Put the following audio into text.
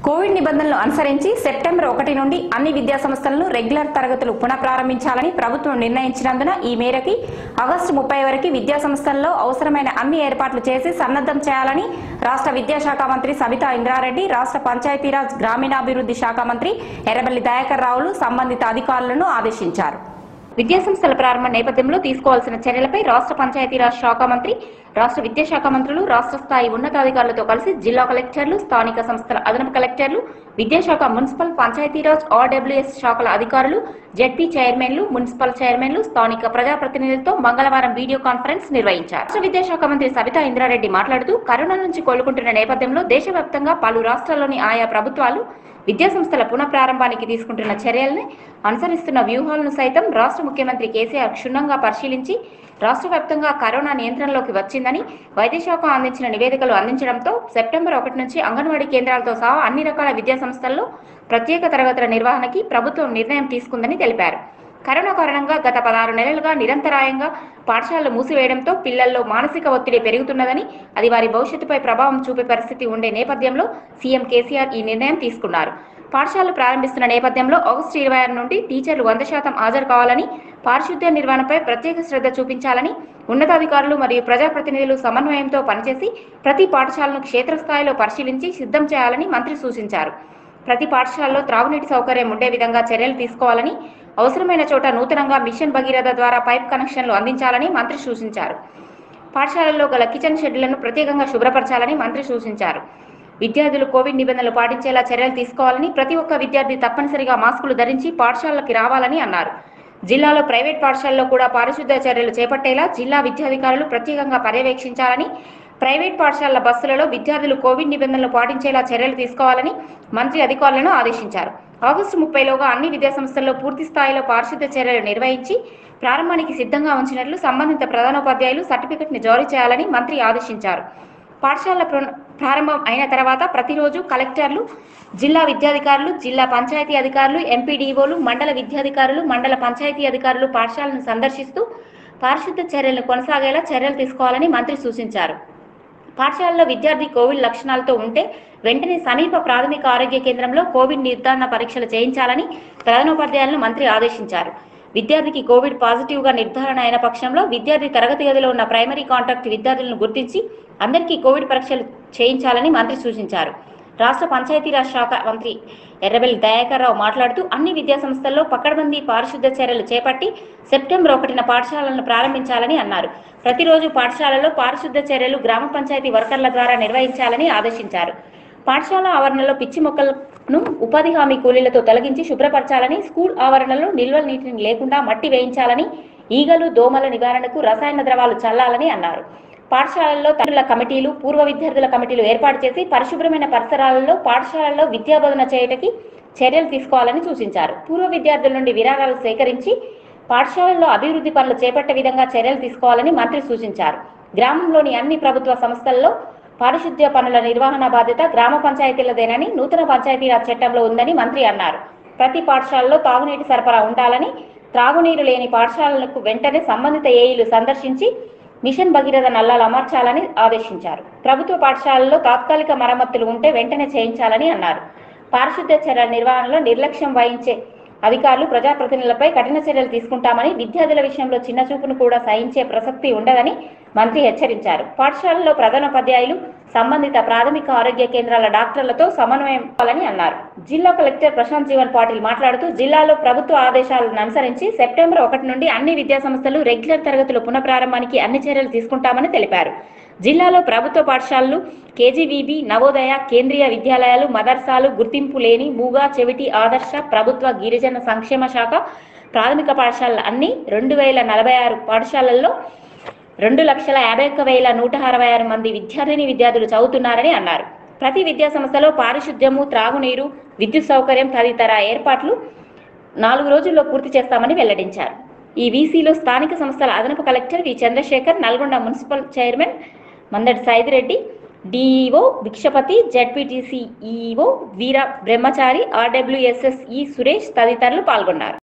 Covid నిబంధనలు అనుసరించి September ఒకటి నుండి అన్ని విద్యా సంస్థలను రెగ్యులర్ తరగతులు పునఃప్రారంభించాలని ప్రభుత్వం నిర్ణయించినందున ఈ మేరకి ఆగస్టు ముప్పై వరకు విద్యా సంస్థల్లో అవసరమైన అన్ని ఏర్పాట్లు చేసి సన్నద్ధం చేయాలని రాష్ట్ర విద్యాశాఖ మంత్రి సబితా ఇంద్రారెడ్డి రాష్ట్ర పంచాయతీరాజ్ గ్రామీణాభివృద్ధి శాఖ మంత్రి ఎర్రబెల్లి దయాకర్ రావులు సంబంధిత అధికారులను ఆదేశించారు విద్యాసంస్థల ప్రారంభ నేపథ్యంలో తీసుకోవాల్సిన చర్యలపై రాష్ట్ర పంచాయతీరాజ్ శాఖ మంత్రి రాష్ట్ర విద్యాశాఖ మంత్రులు రాష్ట్ర స్థాయి ఉన్నతాధికారులతో కలిసి జిల్లా కలెక్టర్లు స్థానిక సంస్థల అదనపు కలెక్టర్లు విద్యాశాఖ మున్సిపల్ పంచాయతీరాజ్ ఆర్డబ్ల్యూఎస్ శాఖల అధికారులు జెడ్పీ చైర్మన్లు మున్సిపల్ చైర్మన్లు స్థానిక ప్రజాప్రతినిధులతో మంగళవారం వీడియో కాన్ఫరెన్స్ నిర్వహించారు రాష్ట్ర విద్యాశాఖ మంత్రి సబితా ఇంద్రారెడ్డి మాట్లాడుతూ కరోనా నుంచి కోలుకుంటున్న నేపథ్యంలో దేశవ్యాప్తంగా పలు రాష్ట్రాల్లోని ఆయా ప్రభుత్వాలు విద్యాసంస్థల పునఃప్రారంభానికి తీసుకుంటున్న చర్యల్ని అనుసరిస్తున్న వ్యూహాలను సైతం రాష్ట్ర ముఖ్యమంత్రి కేసీఆర్ క్షుణ్ణంగా పరిశీలించి రాష్ట్ర వ్యాప్తంగా కరోనా నియంత్రణలోకి వచ్చిందని వైద్యశాఖ అందించిన నివేదికలు అందించడంతో సెప్టెంబర్ ఒకటి నుంచి అంగన్వాడీ కేంద్రాలతో సహా అన్ని రకాల విద్యా సంస్థల్లో ప్రత్యేక తరగతుల నిర్వహణకి ప్రభుత్వం నిర్ణయం తీసుకుందని తెలిపారు కరోనా కారణంగా గత పదహారు నెలలుగా నిరంతరాయంగా పాఠశాలలు మూసివేయడంతో పిల్లల్లో మానసిక ఒత్తిడి పెరుగుతున్నదని అది వారి భవిష్యత్తుపై ప్రభావం చూపే పరిస్థితి ఉండే నేపథ్యంలో సీఎం కేసీఆర్ ఈ నిర్ణయం తీసుకున్నారు పాఠశాలలు ప్రారంభిస్తున్న నేపథ్యంలో ఆగస్టు ఇరవై ఆరు నుండి టీచర్లు వంద శాతం హాజరు కావాలని పారిశుద్ధ్య నిర్వహణపై ప్రత్యేక శ్రద్ధ చూపించాలని ఉన్నతాధికారులు మరియు ప్రజాప్రతినిధులు సమన్వయంతో పనిచేసి ప్రతి పాఠశాలను క్షేత్రస్థాయిలో పరిశీలించి సిద్ధం చేయాలని మంత్రి సూచించారు ప్రతి పాఠశాలలో త్రాగునీటి సౌకర్యం ఉండే విధంగా చర్యలు తీసుకోవాలని అవసరమైన చోట నూతనంగా మిషన్ భగీరథ ద్వారా పైప్ కనెక్షన్లు అందించాలని మంత్రి సూచించారు పాఠశాలల్లో గల కిచెన్ షెడ్లను ప్రత్యేకంగా శుభ్రపరచాలని మంత్రి సూచించారు విద్యార్థులు కోవిడ్ నిబంధనలు పాటించేలా చర్యలు తీసుకోవాలని ప్రతి ఒక్క విద్యార్థి తప్పనిసరిగా మాస్కులు ధరించి పాఠశాలకి రావాలని అన్నారు జిల్లాలో ప్రైవేట్ పాఠశాలలో కూడా పారిశుద్ధ్య చర్యలు చేపట్టేలా జిల్లా విద్యాధికారులు ప్రత్యేకంగా పర్యవేక్షించాలని ప్రైవేట్ పాఠశాలల బస్సులలో విద్యార్థులు కోవిడ్ నిబంధనలు పాటించేలా చర్యలు తీసుకోవాలని మంత్రి అధికారులను ఆదేశించారు ఆగస్టు ముప్పైలోగా అన్ని విద్యాసంస్థల్లో పూర్తి స్థాయిలో పారిశుద్ధ్య చర్యలు నిర్వహించి ప్రారంభానికి సిద్ధంగా ఉంచినట్లు సంబంధిత ప్రధానోపాధ్యాయులు సర్టిఫికెట్ని జారీ చేయాలని మంత్రి ఆదేశించారు పాఠశాలల ప్ర- ప్రారంభం అయిన తర్వాత ప్రతిరోజు కలెక్టర్లు జిల్లా విద్యాధికారులు జిల్లా పంచాయతీ అధికారులు ఎంపీడీఓలు మండల విద్యాధికారులు మండల పంచాయతీ అధికారులు పాఠశాలను సందర్శిస్తూ పారిశుద్ధ చర్యలను కొనసాగేలా చర్యలు తీసుకోవాలని మంత్రి సూచించారు పాఠశాలలో విద్యార్థి కోవిడ్ లక్షణాలతో ఉంటే వెంటనే సమీప ప్రాథమిక ఆరోగ్య కేంద్రంలో కోవిడ్ నిర్ధారణ పరీక్షలు చేయించాలని ప్రధానోపాధ్యాయులను మంత్రి ఆదేశించారు విద్యార్థికి కోవిడ్ పాజిటివ్ గా నిర్ధారణ అయిన పక్షంలో విద్యార్థి తరగతి గదిలో ఉన్న ప్రైమరీ కాంటాక్ట్ విద్యార్థులను గుర్తించి అందరికీ కోవిడ్ పరీక్షలు చేయించాలని మంత్రి సూచించారు రాష్ట్ర పంచాయతీరాజ్ శాఖ మంత్రి ఎర్రబెల్లి దయాకర్ రావు మాట్లాడుతూ అన్ని విద్యా సంస్థల్లో పకడ్బందీ పారిశుద్ధ్య చర్యలు చేపట్టి సెప్టెంబర్ ఒకటిన పాఠశాలలను ప్రారంభించాలని అన్నారు ప్రతిరోజు పాఠశాలలో పారిశుద్ధ్య చర్యలు గ్రామ పంచాయతీ వర్కర్ల ద్వారా నిర్వహించాలని ఆదేశించారు పాఠశాల ఆవరణలో పిచ్చి మొక్కలను ఉపాధి హామీ కూలీలతో తొలగించి శుభ్రపరచాలని స్కూల్ ఆవరణలో నిల్వ నీటిని లేకుండా మట్టి వేయించాలని ఈగలు దోమల నివారణకు రసాయన ద్రవాలు చల్లాలని అన్నారు పాఠశాలల్లో తల్లుల కమిటీలు పూర్వ విద్యార్థుల కమిటీలు ఏర్పాటు చేసి పరిశుభ్రమైన పరిసరాలలో పాఠశాలల్లో విద్యాబోధన చేయటకి చర్యలు తీసుకోవాలని సూచించారు పూర్వ విద్యార్థుల నుండి విరాళాలు సేకరించి పాఠశాలల్లో అభివృద్ధి పనులు చేపట్టే విధంగా చర్యలు తీసుకోవాలని మంత్రి సూచించారు గ్రామంలోని అన్ని ప్రభుత్వ సంస్థల్లో పారిశుద్ధ్య పనుల నిర్వహణ బాధ్యత గ్రామ పంచాయతీలదేనని నూతన పంచాయతీరాజ్ చట్టంలో ఉందని మంత్రి అన్నారు ప్రతి పాఠశాలలో తాగునీటి సరఫరా ఉండాలని త్రాగునీరు లేని పాఠశాలలకు వెంటనే సంబంధిత ఏఈలు సందర్శించి మిషన్ భగీరథ నల్లాలు అమర్చాలని ఆదేశించారు ప్రభుత్వ పాఠశాలల్లో తాత్కాలిక మరమ్మతులు ఉంటే వెంటనే చేయించాలని అన్నారు పారిశుద్ధ్య చర్యల నిర్వహణలో నిర్లక్ష్యం వహించే అధికారులు ప్రజాప్రతినిధులపై కఠిన చర్యలు తీసుకుంటామని విద్యార్థుల విషయంలో చిన్న చూపును కూడా సహించే ప్రసక్తి ఉండదని మంత్రి హెచ్చరించారు పాఠశాలలో ప్రధానోపాధ్యాయులు సంబంధిత ప్రాథమిక ఆరోగ్య కేంద్రాల డాక్టర్లతో సమన్వయం కావాలని అన్నారు జిల్లా కలెక్టర్ ప్రశాంత్ జీవన్ పాటిల్ మాట్లాడుతూ జిల్లాలో ప్రభుత్వ ఆదేశాలను అనుసరించి సెప్టెంబర్ ఒకటి నుండి అన్ని విద్యా సంస్థలు రెగ్యులర్ తరగతుల పునఃప్రారంభానికి అన్ని చర్యలు తీసుకుంటామని తెలిపారు జిల్లాలో ప్రభుత్వ పాఠశాలలు కేజీవీబీ నవోదయ కేంద్రీయ విద్యాలయాలు మదర్సాలు గుర్తింపు లేని మూగా చెవిటి ఆదర్శ ప్రభుత్వ గిరిజన సంక్షేమ శాఖ ప్రాథమిక పాఠశాలలు అన్ని రెండు వేల నలభై ఆరు పాఠశాలల్లో రెండు లక్షల యాభై ఒక్క వేల నూట అరవై ఆరు మంది విద్యార్థిని విద్యార్థులు చదువుతున్నారని అన్నారు ప్రతి విద్యా సంస్థలో పారిశుద్ధ్యము త్రాగునీరు విద్యుత్ సౌకర్యం తదితర ఏర్పాట్లు నాలుగు రోజుల్లో పూర్తి చేస్తామని వెల్లడించారు ఈ వీసీలో స్థానిక సంస్థల అదనపు collector V Chandrasekhar Nalgonda municipal chairman Mandadi Saidireddy DEO Bhikshapathi ZPTC EO Veera Brahmachari RWSS ఈ సురేష్ తదితరులు పాల్గొన్నారు